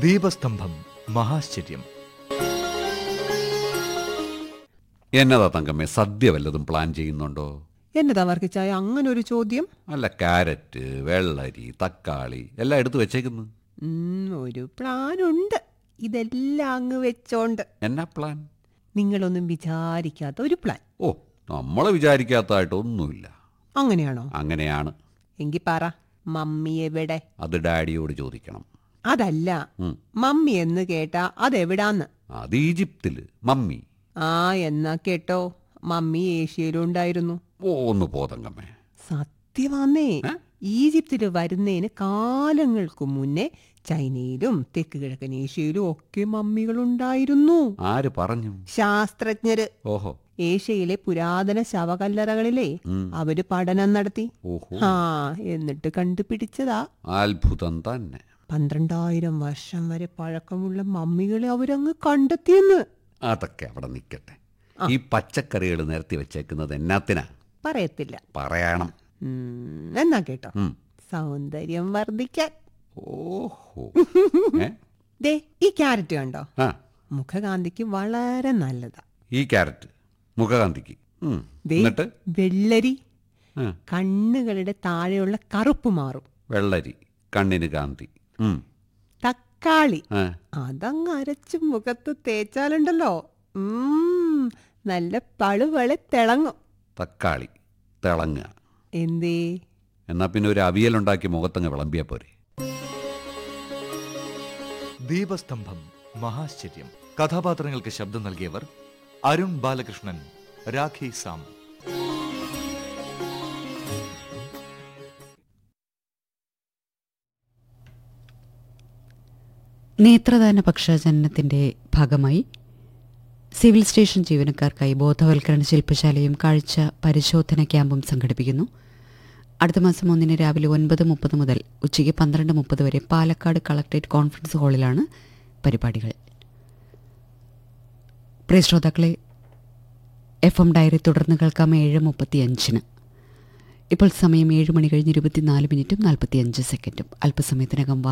ദീപസ്തംഭം മഹാശ്ചര്യം എന്നതാ തങ്കമ്മേ സദ്യ വല്ലതും പ്ലാൻ ചെയ്യുന്നുണ്ടോ എന്നതാ വർക്കിച്ചായ അങ്ങനെ ഒരു ചോദ്യം അല്ല ക്യാരറ്റ് വെള്ളരി തക്കാളി എല്ലാം എടുത്തു വെച്ചേക്കുന്നു ഉം, ഒരു പ്ലാനുണ്ട് ഇതെല്ലാം അങ്ങ് വെച്ചോണ്ട് എന്നാ പ്ലാൻ നിങ്ങളൊന്നും വിചാരിക്കാത്ത ഒരു പ്ലാൻ ഓ നമ്മൾ വിചാരിക്കാത്തതായിട്ട് ഒന്നുമില്ല അങ്ങനെയാണോ അങ്ങനെയാണ് എങ്കി പറ മമ്മി എവിടെ അത് ഡാഡിയോട് ചോദിക്കണം അതല്ല ഉം. മമ്മി എന്ന് കേട്ടാ അതെവിടാന്ന് അത് ഈജിപ്തില് മമ്മി ആ എന്നാ കേട്ടോ മമ്മി ഏഷ്യയിലുണ്ടായിരുന്നു ഓ ഒന്ന് പോ തങ്കമ്മേ സത്യമാന്നേ ഈജിപ്തില് വരുന്നതിന് കാലങ്ങൾക്ക് മുന്നേ ചൈനയിലും തെക്ക് കിഴക്കൻ ഏഷ്യയിലും ഒക്കെ മമ്മികളുണ്ടായിരുന്നു ആര് പറഞ്ഞു ശാസ്ത്രജ്ഞര് ഓഹോ ഏഷ്യയിലെ പുരാതന ശവകല്ലറകളിലെ അവര് പഠനം നടത്തി ഓഹോ ആ എന്നിട്ട് കണ്ടുപിടിച്ചതാ അത്ഭുതം തന്നെ പന്ത്രണ്ടായിരം വർഷം വരെ പഴക്കമുള്ള മമ്മികളെ അവരങ്ങ് കണ്ടെത്തിയെന്ന് അതൊക്കെ അവിടെ നിൽക്കട്ടെ ഈ പച്ചക്കറികൾ നിരത്തി വെച്ചേക്കുന്നത് എന്നാത്തിനാ പറയത്തില്ല പറയണം ഉം, എന്നാ കേട്ടോ ഉം. സൗന്ദര്യം വർദ്ധിക്കാൻ ഓഹോ ഏ? ദേ ഈ ക്യാരറ്റ് കണ്ടോ ആ മുഖകാന്തിക്ക് വളരെ നല്ലതാ ഈ ക്യാരറ്റ് മുഖകാന്തിക്ക് ഉം. ദേ എന്നിട്ട് വെള്ളരി ആ, കണ്ണുകളുടെ താഴെയുള്ള കറുപ്പ് മാറും വെള്ളരി കണ്ണിന് കാന്തി ഉം. തക്കാളി ആ, അതങ്ങ് അരച്ച് മുഖത്ത് തേച്ചാലുണ്ടല്ലോ ഉം, നല്ല പളുവളെ തിളങ്ങും തക്കാളി തിളങ്ങുക എന്തേ എന്നാ പിന്നെ ഒരു അവിയലുണ്ടാക്കി മുഖത്തങ്ങ് വിളമ്പിയാ പോരെ ദീപസ്തംഭം മഹാശ്ചര്യം കഥാപാത്രങ്ങൾക്ക് ശബ്ദം നൽകിയവർ അരുൺ ബാലകൃഷ്ണൻ രാഖി സാം നേത്രദാന പക്ഷാചരണത്തിന്റെ ഭാഗമായി സിവിൽ സ്റ്റേഷൻ ജീവനക്കാർക്കായി ബോധവൽക്കരണ ശില്പശാലയും കാഴ്ച പരിശോധന ക്യാമ്പും സംഘടിപ്പിക്കുന്നു അടുത്ത മാസം ഒന്നിന് രാവിലെ ഒൻപത് മുപ്പത് മുതൽ ഉച്ചയ്ക്ക് പന്ത്രണ്ട് മുപ്പത് വരെ പാലക്കാട് കളക്ടറേറ്റ് കോൺഫറൻസ് ഹാളിലാണ് പരിപാടികൾ പ്രിയ ശ്രോതാക്കളെ എഫ് എം ഡയറി തുടർന്ന് കേൾക്കാം ഏഴ് മുപ്പത്തിയഞ്ചിന് ഇപ്പോൾ സമയം ഏഴ് മണി കഴിഞ്ഞ് ഇരുപത്തിനാല് മിനിറ്റും നാൽപ്പത്തിയഞ്ച് സെക്കൻഡും അല്പസമയത്തിനകം